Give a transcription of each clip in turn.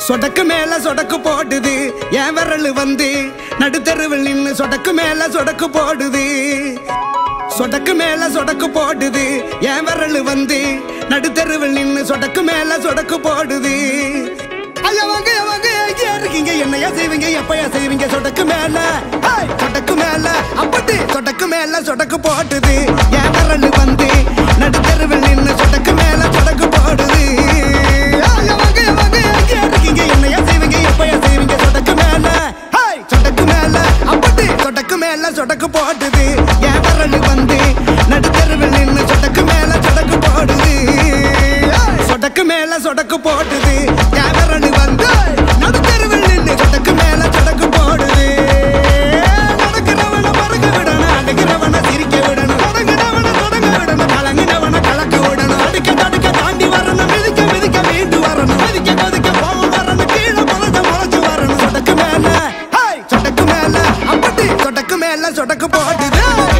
சொடக்கு மேல சொடக்கு போடுது என் விரல் வந்து நடுத்தருவில் நின்னு சொடக்கு மேல சொடக்கு போடுது சொடக்கு மேல சொடக்கு போடுது என் விரல் வந்து நடுத்தருவில் நின்னு சொடக்கு மேல சொடக்கு போடுது ஐயா வாங்க ஐயா வாங்க எங்க இருக்கீங்க என்னையா செய்வீங்க எப்பயா செய்வீங்க சொடக்கு மேல ஹேய், சொடக்கு மேல அப்படி சொடக்கு மேல சொடக்கு போடுது என் விரல் வந்து நடுத்தருவில் நின்னு சொடக்கு மேல சொடக்கு போடுது ஐயா வாங்க ஐயா வாங்க எங்க இருக்கீங்க என்னையா செய்வீங்க எப்பயா செய்வீங்க சொடக்கு மேல ஹேய், சொடக்கு மேல அப்படி சொடக்கு மேல சொடக்கு போடுது என் விரல் வந்து நடுத்தருவில் நின்னு சொடக்கு மேல சொடக்கு போடுது ஏய், சொடக்கு மேல சொடக்கு போடுது என் விரல் வந்து நடுத்தருவில் நின்னு சொடக்கு மேல சொடக்கு போடுது நடக்கிறவன மறக்க விடணும் அடக்கிறவன சிரிக்க விடணும் தொடங்கினவன தொடங்க விடணும் கலங்கினவன கலக்க விடணும் அடுக்க தடுக்க தாண்டி வரணும் மிதிக்க மிதிக்க மீண்டு வரணும் மதிக்க கொதிக்க போக வரணும் கீழே முளைச்சு முளைச்சு வரணும் சொடக்கு மேல ஹேய், சொடக்கு மேல அப்படி சொடக்கு மேல சொடக்கு போடுது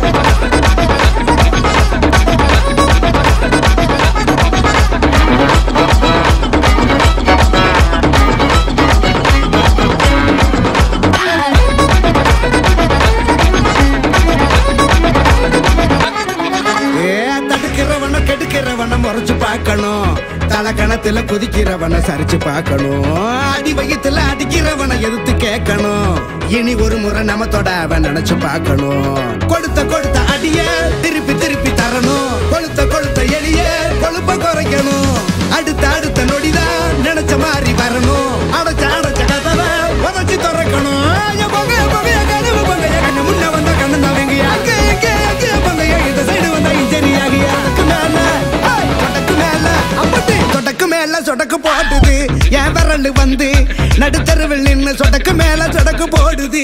ஏ தடுக்கிறவன கெடுக்கிறவன முறைச்சு பார்க்கணும் தலக்கணத்துல குதிக்கிறவன சரிச்சு பார்க்கணும் அடி வயித்துல அடிக்கிறவன எதிர்த்து கேட்கணும் இனி ஒரு முறை நம்ம தொட அவன் நினைச்சு பார்க்கணும் கொடுத்த கொடுத்த அடிய திருப்பி திருப்பி தரணும் கொளுத்த கொளுத்த எளிய கொழுப்ப குறைக்கணும் அடுத்த அடுத்த நொடிதான் நினைச்ச மாதிரி வரணும் அடைச்ச அடைச்ச கதவை உதச்சு திறக்கணும் என் பொங்க, என் பொங்க, என் கனவு பொங்க, என் கண்ணு முன்ன வந்தா கண்ணு தவங்க. அங்க, இங்க, அங்க பொங்க, இந்த side வந்தா இன்ஜரி ஆகி, அதுக்கு மேல, ஹேய், சொடக்கு மேல, அப்படி சொடக்கு மேல சொடக்கு போடுது என் விரல் வந்து நடுத்தருவில் நின்னு சொடக்கு மேல சொடக்கு போடுது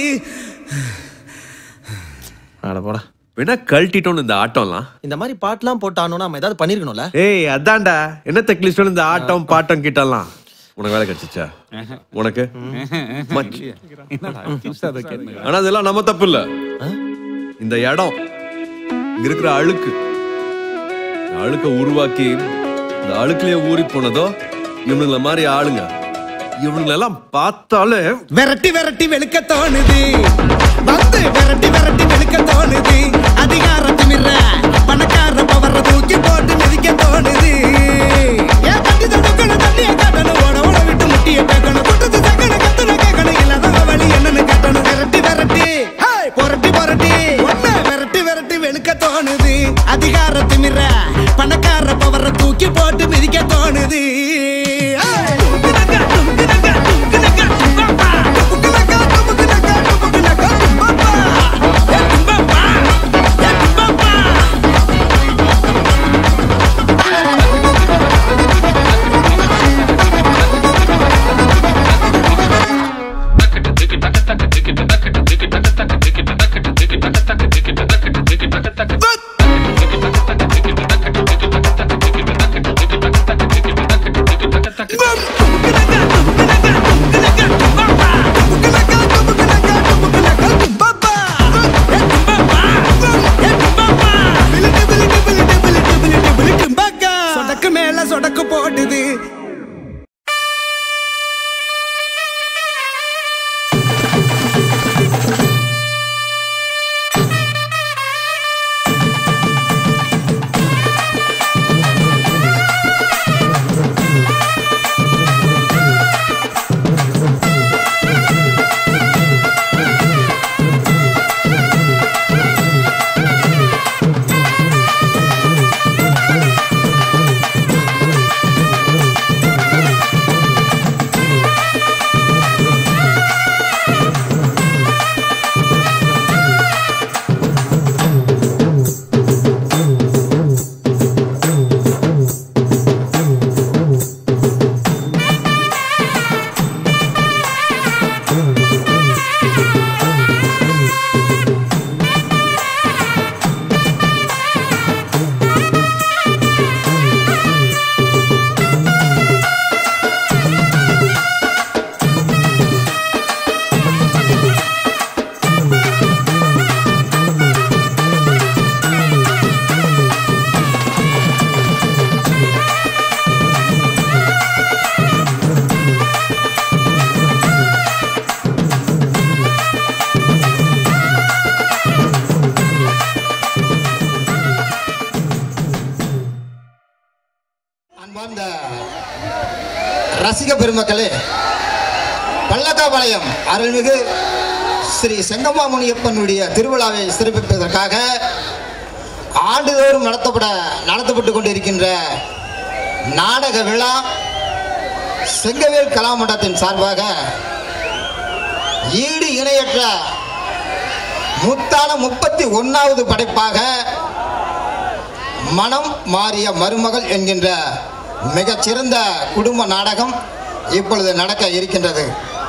அட போடா வேணா கழட்டிட்டோன்னு இந்த ஆட்டம்லாம் இந்த மாதிரி பாட்டுலாம் போட்டானோன்னா நம்ம ஏதாவது பண்ணிருக்கணும்ல ஏய் அதான்டா என்ன தெக்லிஸ்டோன்னு இந்த ஆட்டம் பாட்டம் கிட்டலாம் உனக்கு வேலை கிடைச்சிச்சா உனக்கு மச்சி. ஆனா அதெல்லாம் நம்ம தப்பு இல்ல இந்த இடம் இங்க இருக்கிற அழுக்கு இந்த அழுக்க உருவாக்கி இந்த அழுக்குலயே ஊறி போனதோ இவனுங்கள மாதிரி ஆளுங்க இவனுங்களெல்லாம் பார்த்தாலே விரட்டி விரட்டி வெளுக்க தோணுது வந்து விரட்டி விரட்டி வெளுக்க தோணுது அதிகார திமிர பணக்கார பவர தூக்கி போட்டு மிதிக்க தோணுது ஏன் தட்டி தடுக்கணும் தண்ணிய காட்டணும் ஓட ஓட விட்டு முட்டிய பேக்கணும் குட்டத்து சக்கன கத்துன கேட்கணும் இல்லாத வழி என்னன்னு காட்டணும் விரட்டி விரட்டி ஹேய், புரட்டி புரட்டி ஒண்ணு விரட்டி விரட்டி வெளுக்க தோணுது அதிகார திமிர பணக்கார பவர தூக்கி போட்டு மிதிக்க தோணுது ஹேய். சொடக்கு மேல சொடக்கு போடுது ரசிக பெருமக்களே பள்ளக்காபாளையம் அருள்மிகு ஸ்ரீ செங்கம்மா முனியப்பனுடைய திருவிழாவை சிறப்பிப்பதற்காக ஆண்டுதோறும் நடத்தப்பட நடத்தப்பட்டு கொண்டிருக்கின்ற நாடக விழா செங்கவேல் கலாமண்டத்தின் சார்பாக ஈடு இணையற்ற முத்தான முப்பத்தி ஒன்னாவது படைப்பாக மனம் மாறிய மருமகள் என்கின்ற மிகச்சிறந்த குடும்ப நாடகம் இப்பொழுது நடக்க இருக்கின்றது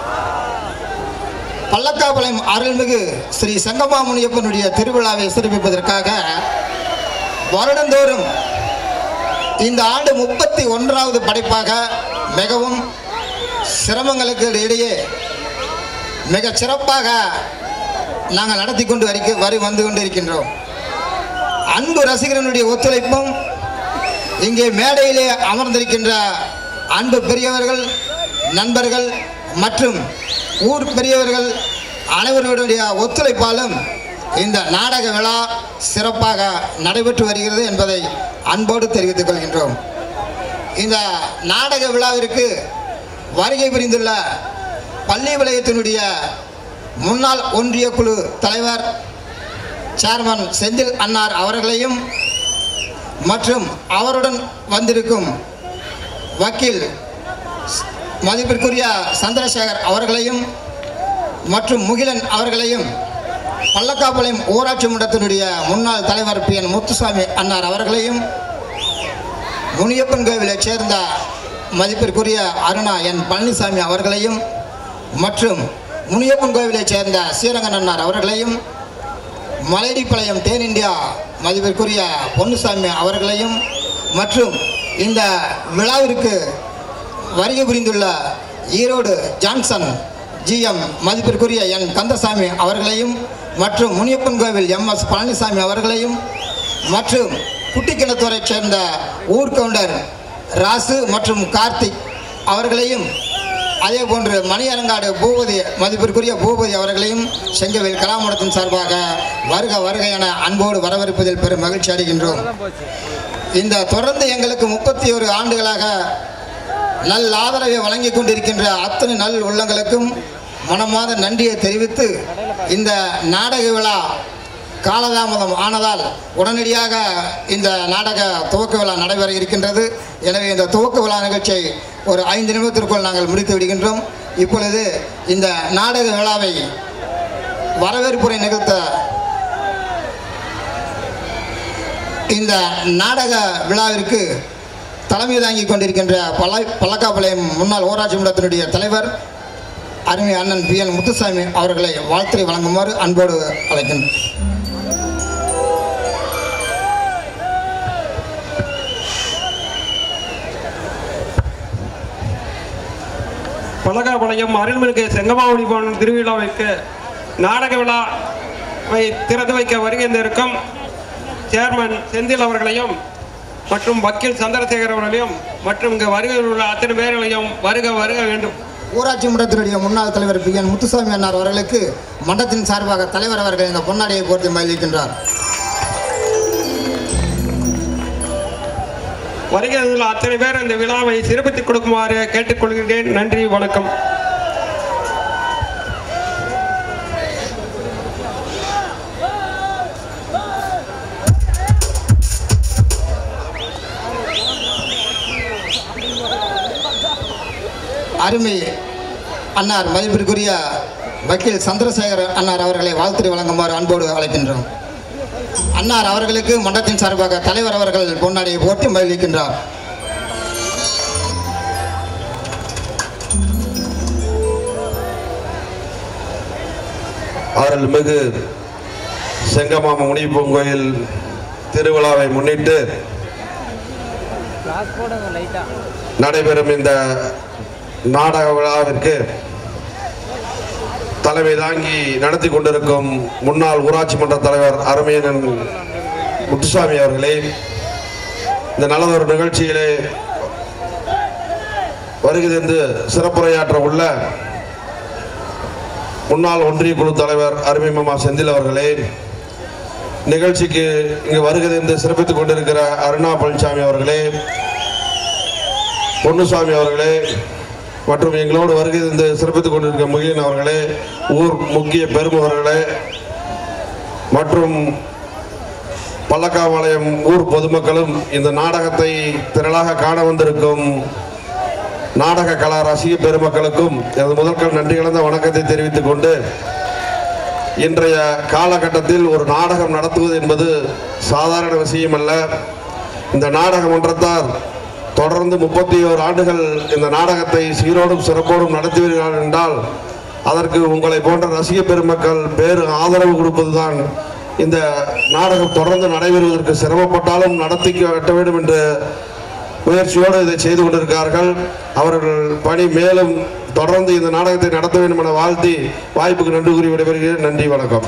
பள்ளக்காபாளையம் அருள்மிகு ஸ்ரீ சங்கமாமுனியப்பனுடைய திருவிழாவை சிறப்பிப்பதற்காக வருடந்தோறும் இந்த ஆண்டு முப்பத்தி ஒன்றாவது படைப்பாக மிகவும் சிரமங்களுக்கு இடையே மிக சிறப்பாக நாங்கள் நடத்தி கொண்டு வரிக்க வரி வந்து கொண்டு இருக்கின்றோம் அன்பு ரசிகர்களுடைய ஒத்துழைப்பும் இங்கே மேடையிலே அமர்ந்திருக்கின்ற அன்பு பெரியவர்கள் நண்பர்கள் மற்றும் ஊர் பெரியவர்கள் அனைவருடைய ஒத்துழைப்பாலும் இந்த நாடக விழா சிறப்பாக நடைபெற்று வருகிறது என்பதை அன்போடு தெரிவித்துக் கொள்கின்றோம் இந்த நாடக விழாவிற்கு வருகை புரிந்துள்ள பள்ளி விளையத்தினுடைய முன்னாள் ஒன்றிய குழு தலைவர் சேர்மன் செந்தில் அன்னார் அவர்களையும் மற்றும் அவருடன் வந்திருக்கும் வக்கீல் மதிப்பிற்குரிய சந்திரசேகர் அவர்களையும் மற்றும் முகிலன் அவர்களையும் பள்ளக்காப்பாளையம் ஊராட்சி மன்றத்தினுடைய முன்னாள் தலைவர் பி என் முத்துசாமி அன்னார் அவர்களையும் முனியப்பன் கோவிலைச் சேர்ந்த மதிப்பிற்குரிய அருணா என் பழனிசாமி அவர்களையும் மற்றும் முனியப்பன் கோவிலைச் சேர்ந்த ஸ்ரீரங்கன் அன்னார் அவர்களையும் மலையடிப்பாளையம் தேன் இந்தியா மதிப்பிற்குரிய பொன்னுசாமி அவர்களையும் மற்றும் இந்த விழாவிற்கு வருகை புரிந்துள்ள ஈரோடு ஜான்சன் ஜிஎம் மதிப்பிற்குரிய என் கந்தசாமி அவர்களையும் மற்றும் முனியப்பன் கோவில் எம் எஸ் பழனிசாமி அவர்களையும் மற்றும் குட்டிக்கிணத்தூரைச் சேர்ந்த ஊர் கவுண்டர் ராசு மற்றும் கார்த்திக் அவர்களையும் அதே போன்று மணியரங்காடு பூபதி மதிப்பிற்குரிய பூபதி அவர்களையும் செங்கவேல் கலாமடத்தின் சார்பாக வருக வருக என அன்போடு வரவேற்பதில் பெரும் மகிழ்ச்சி அடைகின்றோம் இந்த தொடர்ந்து எங்களுக்கு முப்பத்தி ஒரு ஆண்டுகளாக நல் ஆதரவை வழங்கி கொண்டிருக்கின்ற அத்தனை நல் உள்ளங்களுக்கும் மனமாத நன்றியை தெரிவித்து இந்த நாடக விழா காலதாமதம் ஆனதால் உடனடியாக இந்த நாடக துவக்க விழா நடைபெற இருக்கின்றது எனவே இந்த துவக்க விழா நிகழ்ச்சியை ஒரு ஐந்து நிமிடத்திற்குள் நாங்கள் முடித்து விடுகின்றோம் இப்பொழுது இந்த நாடக விழாவை வரவேற்புரை நிகழ்த்த இந்த நாடக விழாவிற்கு தலைமை தாங்கி கொண்டிருக்கின்ற பல பல்லக்காப்பாளையம் முன்னாள் ஊராட்சி மன்றத்தினுடைய தலைவர் அருமை அண்ணன் பி என் முத்துசாமி அவர்களை வாழ்த்துறை வழங்குமாறு அன்போடு அழைக்கின்றேன் பலகாபாளையம் அருள்மிகு செங்கமாவடி போன திருவிழாவிற்கு நாடக விழாவை திறந்து வைக்க வருகின்றிருக்கும் சேர்மன் செந்தில் அவர்களையும் மற்றும் வக்கீல் சந்திரசேகர் அவர்களையும் மற்றும் இங்கு வருகையில் உள்ள அத்தனை பேர்களையும் வருக வருக வேண்டும் ஊராட்சி மன்றத்தினுடைய முன்னாள் தலைவர் பி என் முத்துசாமி அண்ணார் அவர்களுக்கு மன்றத்தின் சார்பாக தலைவர் அவர்கள் இந்த பொன்னாடியை போர்த்தி மகிழ்கின்றார் வருகையில் உள்ள அத்தனை பேர் இந்த விழாவை சிறப்பித்துக் கொடுக்குமாறு கேட்டுக்கொள்கிறேன் நன்றி வணக்கம் அருமை அன்னார் மதிப்பிற்குரிய வக்கீல் சந்திரசேகர் அன்னார் அவர்களை வாழ்த்துறை வழங்குமாறு அன்போடு அழைக்கின்றோம் அன்னார் அவர்களுக்கு மன்றத்தின் சார்பாக தலைவர் அவர்கள் பொன்னாடியை போட்டு மகிழ்கின்றார் அருள்மிகு செங்கமாம முனிப்பூங்கோயில் திருவிழாவை முன்னிட்டு நடைபெறும் இந்த நாடக விழாவிற்கு தலைமை தாங்கி நடத்தி கொண்டிருக்கும் முன்னாள் ஊராட்சி மன்ற தலைவர் அருமையனன் முத்துசாமி அவர்களே இந்த நல்லதொரு நிகழ்ச்சியிலே வருகை தந்து சிறப்புரையாற்ற உள்ள முன்னாள் ஒன்றிய குழு தலைவர் அருமை மாமா செந்தில் அவர்களே நிகழ்ச்சிக்கு இங்கு வருகை தந்து சிறப்பித்துக் கொண்டிருக்கிற அருணா பழனிசாமி அவர்களே பொன்னுசாமி அவர்களே மற்றும் எங்களோடு வருகை இந்த சிறப்பித்துக் கொண்டிருக்க முகிலன் அவர்களே ஊர் முக்கிய பெருமவர்களே மற்றும் பல்லக்காபாளையம் ஊர் பொதுமக்களும் இந்த நாடகத்தை திரளாக காண வந்திருக்கும் நாடக கலா ரசிக பெருமக்களுக்கும் எனது முதற்கண் நன்றி கலந்த வணக்கத்தை தெரிவித்துக் கொண்டு இன்றைய காலகட்டத்தில் ஒரு நாடகம் நடத்துவது என்பது சாதாரண விஷயம் அல்ல இந்த நாடக மன்றத்தார் தொடர்ந்து முப்பத்தி ஓரு ஆண்டுகள் இந்த நாடகத்தை சீரோடும் சிறப்போடும் நடத்துவீர்கள் என்றால் அதற்கு உங்களை போன்ற ரசிக பெருமக்கள் பேரு ஆதரவு கொடுப்பதுதான் இந்த நாடகம் தொடர்ந்து நடைபெறுவதற்கு சிரமப்பட்டாலும் நடத்தி கட்ட வேண்டும் என்று முயற்சியோடு இதை செய்து கொண்டிருக்கிறார்கள் அவர்கள் பணி மேலும் தொடர்ந்து இந்த நாடகத்தை நடத்த வேண்டும் என வாழ்த்தி வாய்ப்புக்கு நன்றி கூறி விடைபெறுகிறேன் நன்றி வணக்கம்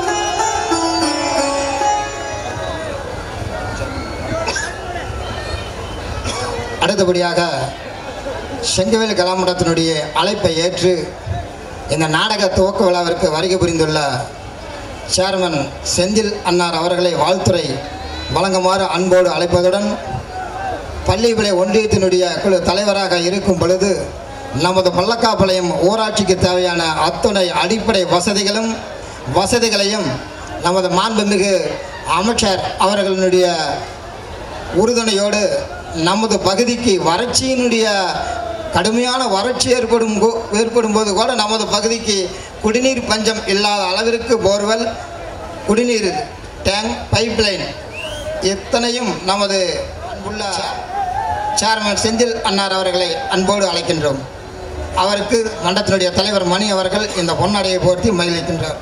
அடுத்தபடியாக செங்கவேல் கலாமண்டத்தினுடைய அழைப்பை ஏற்று இந்த நாடக துவக்க விழாவிற்கு வருகை புரிந்துள்ள சேர்மன் செந்தில் அன்னார் அவர்களை வாழ்த்துறை வழங்குமாறு அன்போடு அழைப்பதுடன் பள்ளிவிளை ஒன்றியத்தினுடைய குழு தலைவராக இருக்கும் பொழுது நமது பள்ளக்காப்பாளையம் ஊராட்சிக்கு தேவையான அத்துணை அடிப்படை வசதிகளும் வசதிகளையும் நமது மாண்புமிகு அமைச்சர் அவர்களுடைய உறுதுணையோடு நமது பகுதிக்கு வறட்சியினுடைய கடுமையான வறட்சி ஏற்படும் போ- ஏற்படும் போது கூட நமது பகுதிக்கு குடிநீர் பஞ்சம் இல்லாத அளவிற்கு போர்வெல் குடிநீர் டேங்க் பைப்லைன் இத்தனையும் நமது அன்புள்ள சேர்மன் செந்தில் அன்னார் அவர்களை அன்போடு அழைக்கின்றோம் அவருக்கு மண்டத்தினுடைய தலைவர் மணி அவர்கள் இந்த பொன்னாடையை போர்த்தி மகிழ்கின்றார்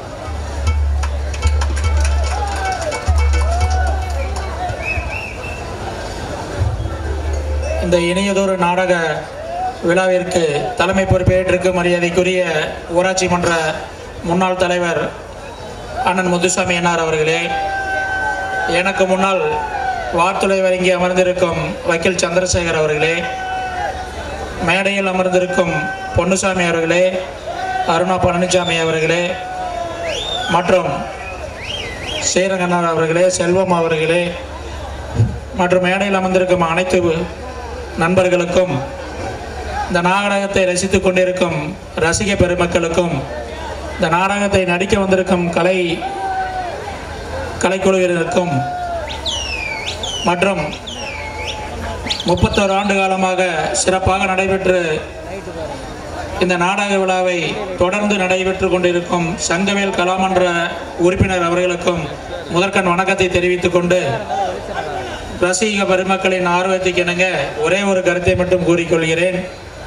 இந்த இணையதொரு நாடக விழாவிற்கு தலைமை பொறுப்பேற்றிருக்கும் மரியாதைக்குரிய ஊராட்சி மன்ற முன்னாள் தலைவர் அண்ணன் முத்துசாமி அன்னார் அவர்களே எனக்கு முன்னால் வார்த்துளை வழங்கி அமர்ந்திருக்கும் வக்கீல் சந்திரசேகர் அவர்களே மேடையில் அமர்ந்திருக்கும் பொன்னுசாமி அவர்களே அருணா பழனிசாமி அவர்களே மற்றும் ஸ்ரீரங்கனார் அவர்களே செல்வம் அவர்களே மற்றும் மேடையில் அமர்ந்திருக்கும் அனைத்து நண்பர்களுக்கும் இந்த நாடகத்தை ரசித்துக் கொண்டிருக்கும் ரசிக பெருமக்களுக்கும் இந்த நாடகத்தை நடிக்க வந்திருக்கும் கலை கலைக்குழுவினருக்கும் மற்றும் முப்பத்தோரு ஆண்டு காலமாக சிறப்பாக நடைபெற்று இந்த நாடக விழாவை தொடர்ந்து நடைபெற்று கொண்டிருக்கும் சங்கவேல் கலாமன்ற உறுப்பினர் அவர்களுக்கும் முதற்கண் வணக்கத்தை தெரிவித்துக் கொண்டு ரசிக பெருமக்களின் ஆர்வத்துக்கு இணங்க ஒரே ஒரு கருத்தை மட்டும் கூறிக்கொள்கிறேன்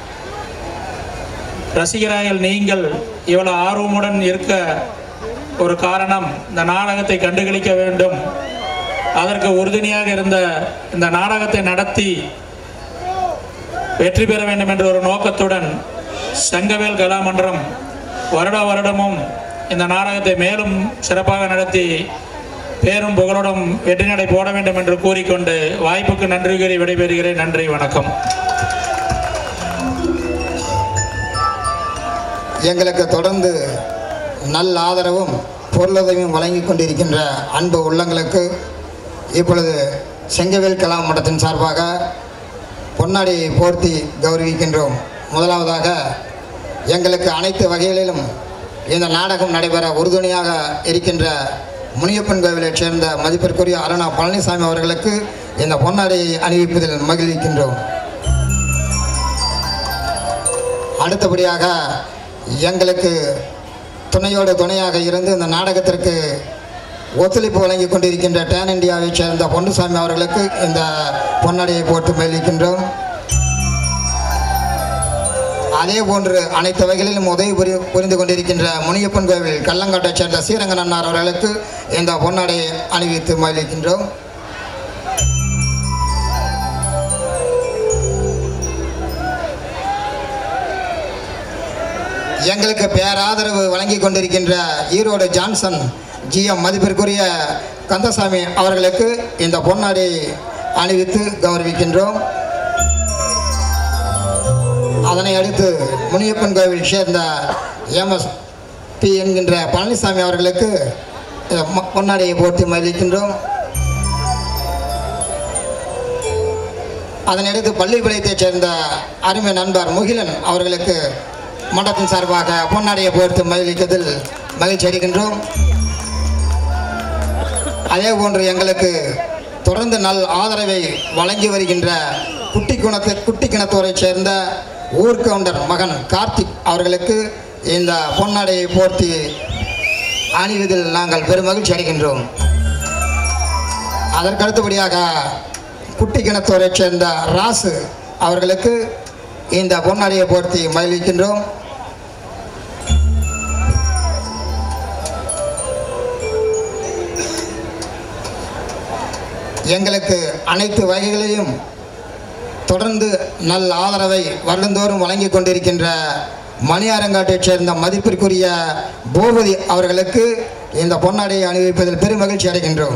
ரசிகராயல் நீங்கள் இவ்வளவு ஆர்வமுடன் இருக்க ஒரு காரணம் இந்த நாடகத்தை கண்டுகளிக்க வேண்டும் அதற்கு உறுதுணையாக இருந்த இந்த நாடகத்தை நடத்தி வெற்றி பெற வேண்டும் என்ற ஒரு நோக்கத்துடன் சங்கவேல் கலாமன்றம் வருட வருடமும் இந்த நாடகத்தை மேலும் சிறப்பாக நடத்தி பேரும் புகழுடன் வெற்றி நடை போட வேண்டும் என்று கூறிக்கொண்டு வாய்ப்புக்கு நன்றி கூறி விடைபெறுகிறேன் நன்றி வணக்கம் எங்களுக்கு தொடர்ந்து நல்ல ஆதரவும் பொருளுதவியும் வழங்கி கொண்டிருக்கின்ற அன்பு உள்ளங்களுக்கு இப்பொழுது செங்கவேல் கலாம் மன்றத்தின் சார்பாக பொன்னாடியை போர்த்தி கௌரவிக்கின்றோம் முதலாவதாக எங்களுக்கு அனைத்து வகைகளிலும் இந்த நாடகம் நடைபெற உறுதுணையாக இருக்கின்ற முனியப்பன் கோவிலைச் சேர்ந்த மதிப்பிற்குரிய அருணா பழனிசாமி அவர்களுக்கு இந்த பொன்னாடியை அணிவிப்பதில் மகிழ்விக்கின்றோம் அடுத்தபடியாக எங்களுக்கு துணையோடு துணையாக இருந்து இந்த நாடகத்திற்கு ஒத்துழைப்பு வழங்கி கொண்டிருக்கின்ற டேன் இந்தியாவைச் சேர்ந்த பொன்னுசாமி அவர்களுக்கு இந்த பொன்னாடியை போட்டு மகிழ்கின்றோம் அதே போன்று அனைத்து வகைகளிலும் உதவி புரி புரிந்து கொண்டிருக்கின்ற முனியப்பன் கோவில் கல்லங்காட்டைச் சேர்ந்த ஸ்ரீரங்கன் அண்ணார் அவர்களுக்கு இந்த பொன்னாடையை அணிவித்து மகிழ்கின்றோம் எங்களுக்கு பேராதரவு வழங்கி கொண்டிருக்கின்ற ஈரோடு ஜான்சன் ஜிஎம் மதிப்பிற்குரிய கந்தசாமி அவர்களுக்கு இந்த பொன்னாடை அணிவித்து கௌரவிக்கின்றோம் அதனை அடுத்து முனியப்பன் கோவில் சேர்ந்த எம்எஸ் பி என்கின்ற பழனிசாமி அவர்களுக்கு இந்த ம- பொன்னாடையை போட்டு மகிழ்கின்றோம் அதனையடுத்து பள்ளிப்பாளையத்தைச் சேர்ந்த அருமை நண்பர் முகிலன் அவர்களுக்கு மன்றத்தின் சார்பாக பொன்னாடியை போர்த்து மகிழ்விக்கதில் மகிழ்ச்சி அடைகின்றோம் அதே போன்று எங்களுக்கு தொடர்ந்து நல் ஆதரவை வழங்கி வருகின்ற குட்டி குணத்து குட்டி கிணத்தூரைச் சேர்ந்த ஊர்கவுண்டர் மகன் கார்த்திக் அவர்களுக்கு இந்த பொன்னாடையை போர்த்தி அணிவதில் நாங்கள் பெருமகிழ்ச்சி அடைகின்றோம் அதற்கு அடுத்தபடியாக குட்டி கிணத்தூரைச் சேர்ந்த ராசு அவர்களுக்கு இந்த பொன்னாடையை போர்த்தி மகிழ்விக்கின்றோம் எங்களுக்கு அனைத்து வகைகளையும் தொடர்ந்து நல்ல ஆதரவை வருடந்தோறும் வழங்கி கொண்டிருக்கின்ற மணியாரங்காட்டைச் சேர்ந்த மதிப்பிற்குரிய பூபதி அவர்களுக்கு இந்த பொன்னாடையை அணிவிப்பதில் பெருமகிழ்ச்சி அடைகின்றோம்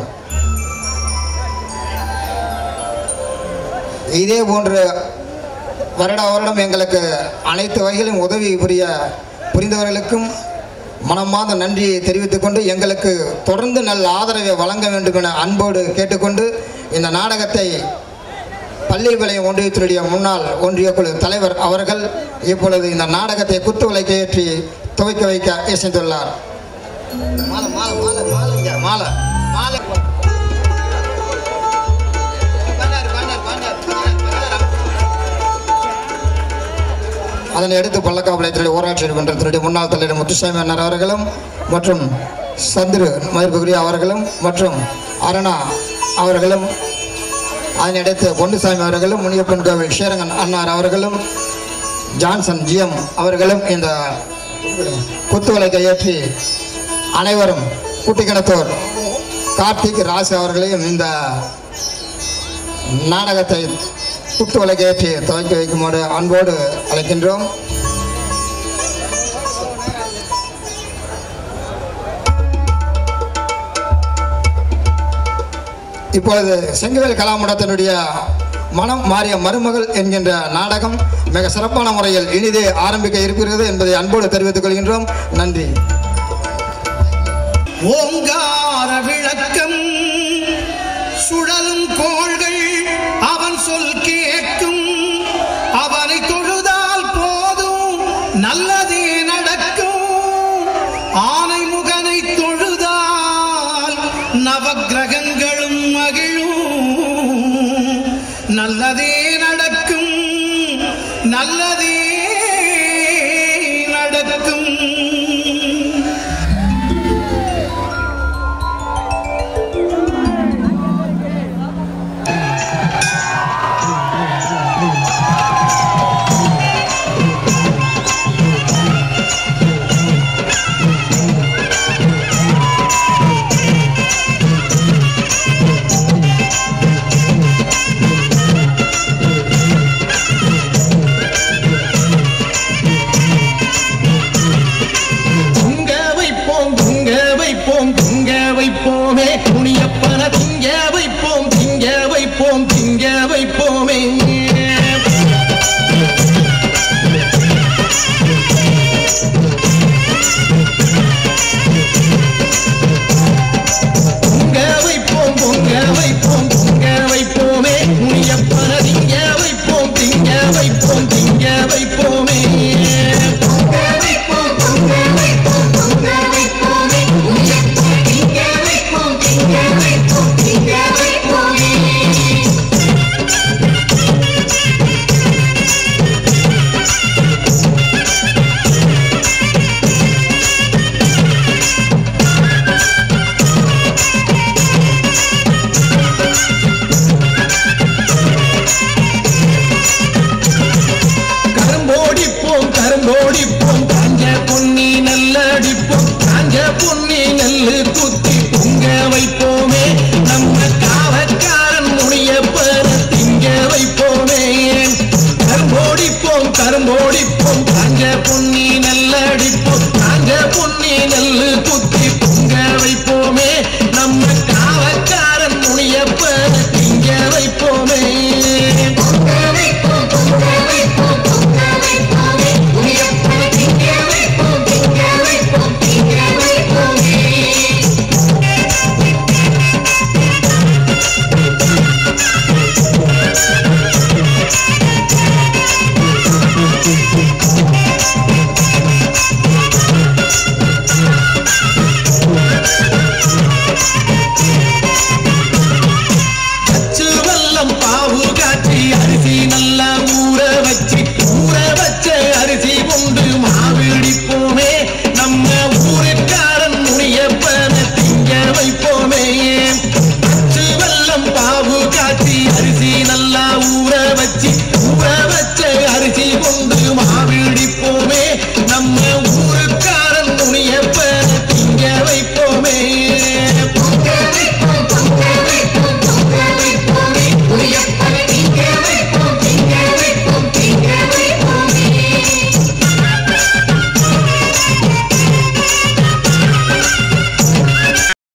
இதே போன்று வருட வருடம் எங்களுக்கு அனைத்து வகையிலும் உதவி புரிய புரிந்தவர்களுக்கும் மனமார்ந்த நன்றியை தெரிவித்துக் கொண்டு எங்களுக்கு தொடர்ந்து நல்ல ஆதரவை வழங்க வேண்டும் என அன்போடு கேட்டுக்கொண்டு இந்த நாடகத்தை பள்ளிப்பாளையம் ஒன்றியத்தினுடைய முன்னாள் ஒன்றிய குழு தலைவர் அவர்கள் இப்பொழுது இந்த நாடகத்தை குத்து விளக்கு ஏற்றி துவைக்க வைக்க இசைந்துள்ளார் மாலை மாலை மாலை மாலைங்க மாலை மாலை பண்ணாரு, பண்ணாரு, பண்ணாரு, பண்ணாரு. அதனை அடுத்து பள்ளக்காப்பாளையத்தினுடைய ஊராட்சி மன்றத்தினுடைய முன்னாள் தலைவர் முத்துசாமி அண்ணர் அவர்களும் மற்றும் சந்திரு மதிப்புக்குரிய அவர்களும் மற்றும் அருணா அவர்களும் அதனை அடுத்து பொன்னுசாமி அவர்களும் முனியப்பன் கோவில் ஸ்ரீரங்கன் அன்னார் அவர்களும் ஜான்சன் ஜிஎம் அவர்களும் இந்த குத்துவிளக்கை ஏற்றி அனைவரும் குட்டிக்கிணத்தோர் கார்த்திக் ராசு அவர்களையும் இந்த நாடகத்தை குத்து விளக்கேற்றி துவக்கி வைக்குமாறு அன்போடு அழைக்கின்றோம் இப்பொழுது செங்கவேல் கலாமண்டத்தினுடைய மனம் மாறிய மருமகள் என்கின்ற நாடகம் மிக சிறப்பான முறையில் இனிதே ஆரம்பிக்க இருக்கிறது என்பதை அன்போடு தெரிவித்துக் கொள்கின்றோம் நன்றி ஓங்கார விளக்கம் சுழலும் கோள்கள் அவன் சொல் கேட்கும் அவனை தொழுதால் போதும் நல்லதே நடக்கும் ஆனை முகனை தொழுதால் நவக்கிரகங்களும் மகிழும் நல்லதே